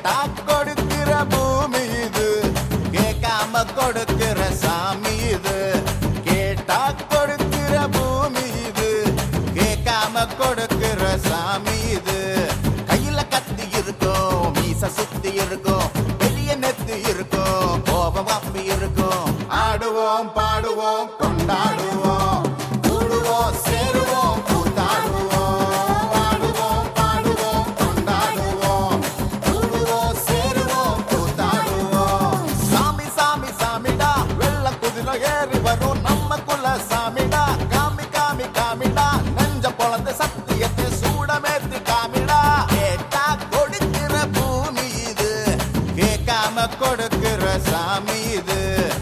கேட்டா கொடுக்கிற பூமி இது கேட்காம கொடுக்கிற சாமி இது கேட்டா கொடுக்கிற பூமி இது கேட்காம கொடுக்கிற சாமி இது கையில கத்தி இருக்கும் மீச சுத்தி இருக்கும் வெளிய நெத்தி இருக்கும் கோபம் அப்பி இருக்கும் ஆடுவோம் பாடுவோம் கொண்டாடுவோம் கூடுவோம் சேருவோம் கூத்தாடுவோம் ஆடுவோம் பாடுவோம் கொண்டாடுவோம் கூடுவோம் சேருவோம் கூத்தாடுவோம் சாமி சாமி சாமிடா வெள்ள குதிரை ஏறி வரும் நம்ம குல சாமிடா காமி காமி காமிடா நெஞ்ச பொழந்த சத்தியத்தை சூடமேத்தி காமிடா கேட்டா கொடுக்கிற பூமி இது கேட்காம கொடுக்கிற சாமி இது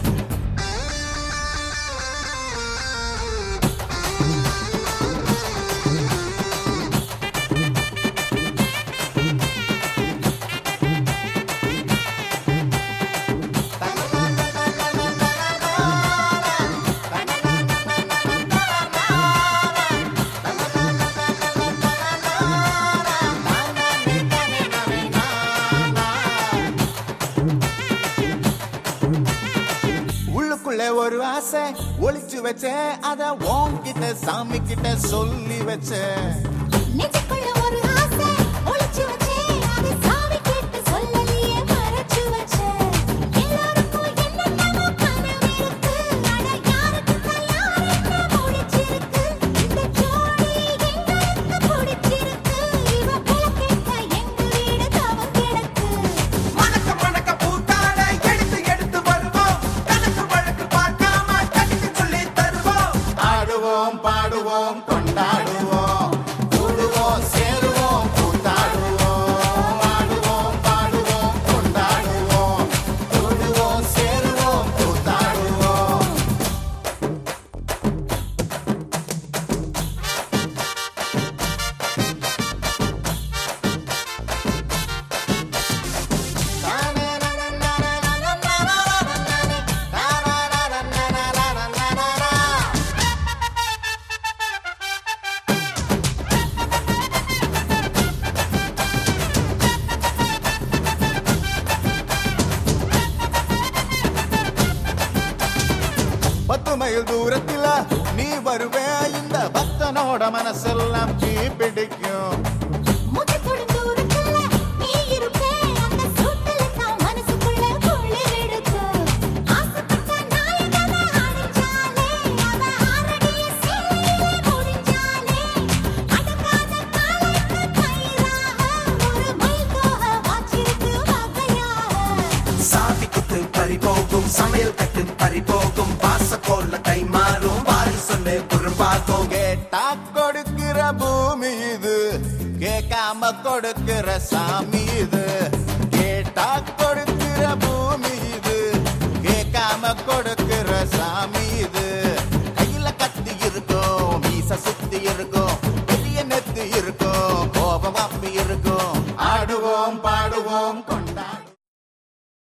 உள்ளுக்குள்ள ஒரு ஆசை ஒளிச்சு வச்சேன் அத உன்கிட்ட சாமி கிட்ட சொல்லி வச்சேன் நெஞ்சுக்குள்ள ஒரு ஆசை ஒளிச்சு வச்சேன் அதை சாமி கேட்டு சொல்லலையே மறைச்சு வச்சேன் எல்லாருக்கும் என்னென்னமோ கனவு இருக்கு அட யாருக்கும் யாருக்கு பிடிச்சிருக்கு இந்த ஜோடி எங்களுக்கு பிடிச்சிருக்கு இவ கேட்ட எங்க வீடு தவம் கிடக்கு மணக்க மணக்க பூத்தாட எடுத்து எடுத்து வருவோம் கணக்கு வழக்கு பார்க்காம கடிக்கு சொல்லி தருவோம் ஆடுவோம் பாடுவோம் கொண்டாடுவோம் கூடுவோம் சேருவோம் கூத்தாடுவோம் ஆடுவோம் பாடுவோம் கொண்டாடுவோம் கூடுவோம் சேருவோம் கூத்தாடுவோம் பத்து மைல் தூரத்தில நீ வருவே இந்த பக்தனோட மனசெல்லாம் தீ பிடிக்கும் முகத்தோட தூரத்துல நீ இருப்பே அந்த சூட்டுல தான் மனசுக்குள்ள குளிர் எடுக்கு ஆசைப்பட்ட நாயகன அடிச்சாலே அவ ஆரடிய சேலையில முடிஞ்சாலே அடங்காத காலைக்கு கயிறாக ஒரு மைல் தோக வாச்சிருக்கு வகையாக சாமி குத்து பறி போகும் சமையல் கட்டு பறி போகும் வாச கோல்ல கை மாறும் வாரி சொல்லு குறும்பாகும் கேட்டா கொடுக்கிற பூமி இது கேட்காம கொடுக்கிற சாமி இது கேட்டா கொடுக்கிற பூமி இது கேட்காம கொடுக்கிற